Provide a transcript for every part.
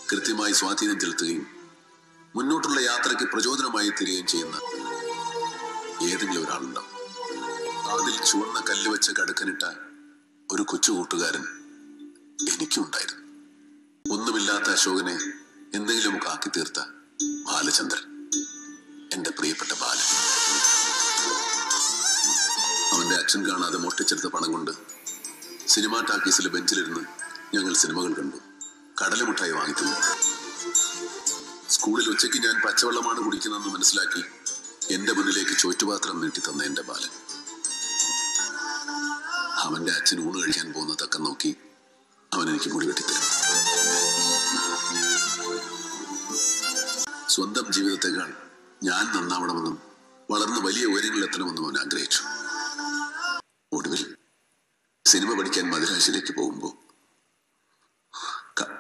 കൃത്യമായി സ്വാധീനം ചെലുത്തുകയും മുന്നോട്ടുള്ള യാത്രയ്ക്ക് പ്രചോദനമായി തീരുകയും ചെയ്യുന്ന ഏതെങ്കിലും ഒരാളുണ്ടാവും അതിൽ ചുവന്ന കല്ല് വെച്ച് കടുക്കനിട്ട ഒരു കൊച്ചു കൂട്ടുകാരൻ എനിക്കും ഉണ്ടായിരുന്നു ഒന്നുമില്ലാത്ത അശോകനെ എന്തെങ്കിലുമൊക്കെ ആക്കി തീർത്ത ബാലചന്ദ്രൻ എന്റെ പ്രിയപ്പെട്ട ബാലൻ അവന്റെ അച്ഛൻ കാണാതെ മോഷ്ടിച്ചെടുത്ത പണം കൊണ്ട് സിനിമാ ടാക്കീസിലെ ബെഞ്ചിലിരുന്ന് ഞങ്ങൾ സിനിമകൾ കണ്ടു കടലമുട്ടായി വാങ്ങിക്കുന്നു സ്കൂളിൽ ഉച്ചയ്ക്ക് ഞാൻ പച്ചവെള്ളമാണ് കുടിക്കുന്നതെന്ന് മനസ്സിലാക്കി എന്റെ മുന്നിലേക്ക് ചോറ്റുപാത്രം നീട്ടി തന്ന എന്റെ ബാലൻ അവന്റെ അച്ഛൻ ഊണ് കഴിക്കാൻ പോകുന്ന തക്കം നോക്കി അവൻ എനിക്ക് മുടി വെട്ടിത്തരും സ്വന്തം ജീവിതത്തെക്കാൾ ഞാൻ നന്നാവണമെന്നും വളർന്ന് വലിയ ഉയരങ്ങളിൽ എത്തണമെന്നും അവൻ ആഗ്രഹിച്ചു ഒടുവിൽ സിനിമ പഠിക്കാൻ മദ്രാശിയിലേക്ക് പോകുമ്പോൾ ക-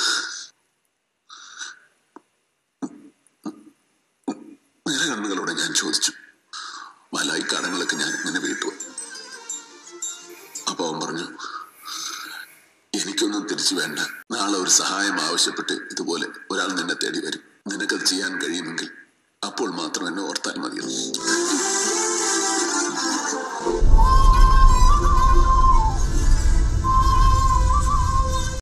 നിറകണ്ണുകളോടെ ഞാൻ ചോദിച്ചു മലായി കടങ്ങളൊക്കെ ഞാൻ ഇങ്ങനെ വീട്ടു അപ്പൊ അവൻ പറഞ്ഞു എനിക്കൊന്നും തിരിച്ചു വേണ്ട നാളെ ഒരു സഹായം ആവശ്യപ്പെട്ട് ഇതുപോലെ ഒരാൾ നിന്നെ തേടി വരും നിനക്കത് ചെയ്യാൻ കഴിയുമെങ്കിൽ അപ്പോൾ മാത്രം എന്നെ ഓർത്താൽ മതിയെന്ന്